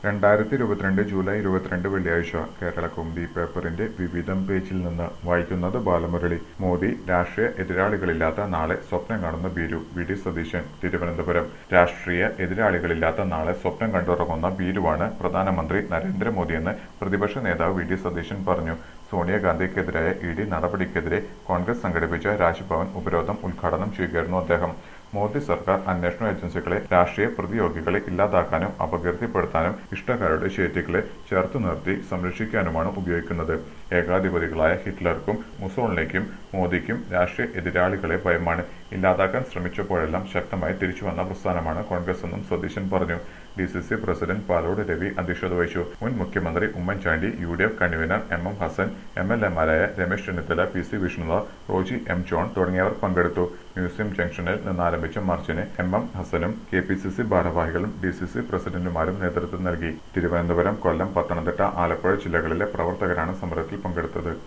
രണ്ടായിരത്തി ഇരുപത്തിരണ്ട് ജൂലൈ ഇരുപത്തിരണ്ട് വെള്ളിയാഴ്ച കേരളകൗമുദി പേപ്പറിന്റെ വിവിധം പേജിൽ നിന്ന് വായിക്കുന്നത് ബാലമുരളി മോദി രാഷ്ട്രീയ എതിരാളികളില്ലാത്ത നാളെ സ്വപ്നം കാണുന്ന ബീരു വി ഡി സതീശൻ തിരുവനന്തപുരം രാഷ്ട്രീയ എതിരാളികളില്ലാത്ത നാളെ സ്വപ്നം കണ്ടുറങ്ങുന്ന ബീരുവാണ് പ്രധാനമന്ത്രി നരേന്ദ്രമോദിയെന്ന് പ്രതിപക്ഷ നേതാവ് വി ഡി സതീശൻ പറഞ്ഞു സോണിയാഗാന്ധിക്കെതിരായ ഇ ഡി നടപടിക്കെതിരെ കോൺഗ്രസ് സംഘടിപ്പിച്ച രാജ്ഭവൻ ഉപരോധം ഉദ്ഘാടനം ചെയ്യുകയായിരുന്നു അദ്ദേഹം മോദി സർക്കാർ അന്വേഷണ ഏജൻസികളെ രാഷ്ട്രീയ പ്രതിയോഗികളെ ഇല്ലാതാക്കാനും അപകീർത്തിപ്പെടുത്താനും ഇഷ്ടക്കാരുടെ ചേറ്റികളെ ചേർത്തു നിർത്തി സംരക്ഷിക്കാനുമാണ് ഉപയോഗിക്കുന്നത് ഏകാധിപതികളായ ഹിറ്റ്ലർക്കും മുസോളിനിക്കും മോദിക്കും രാഷ്ട്രീയ എതിരാളികളെ ഭയമാണ് ഇല്ലാതാക്കാൻ ശ്രമിച്ചപ്പോഴെല്ലാം ശക്തമായി തിരിച്ചുവന്ന പ്രസ്ഥാനമാണ് കോൺഗ്രസ് എന്നും സതീശൻ പറഞ്ഞു D C C president Palode Ravi അധ്യക്ഷത വഹിച്ചു മുൻ മുഖ്യമന്ത്രി Oommen Chandy U D F convener M M Hassan M L എമാരായ Ramesh Chennithala P C Vishnudas Roji M John തുടങ്ങിയവർ പങ്കെടുത്തു മ്യൂസിയം ജംഗ്ഷനിൽ നിന്നാരംഭിച്ച മാർച്ചിന് എം എം ഹസനും കെ പി സി സി ഭാരവാഹികളും ഡി സി സി പ്രസിഡന്റുമാരും നേതൃത്വം നൽകി തിരുവനന്തപുരം കൊല്ലം പത്തനംതിട്ട ആലപ്പുഴ ജില്ലകളിലെ പ്രവർത്തകരാണ് സമരത്തിൽ പങ്കെടുത്തത്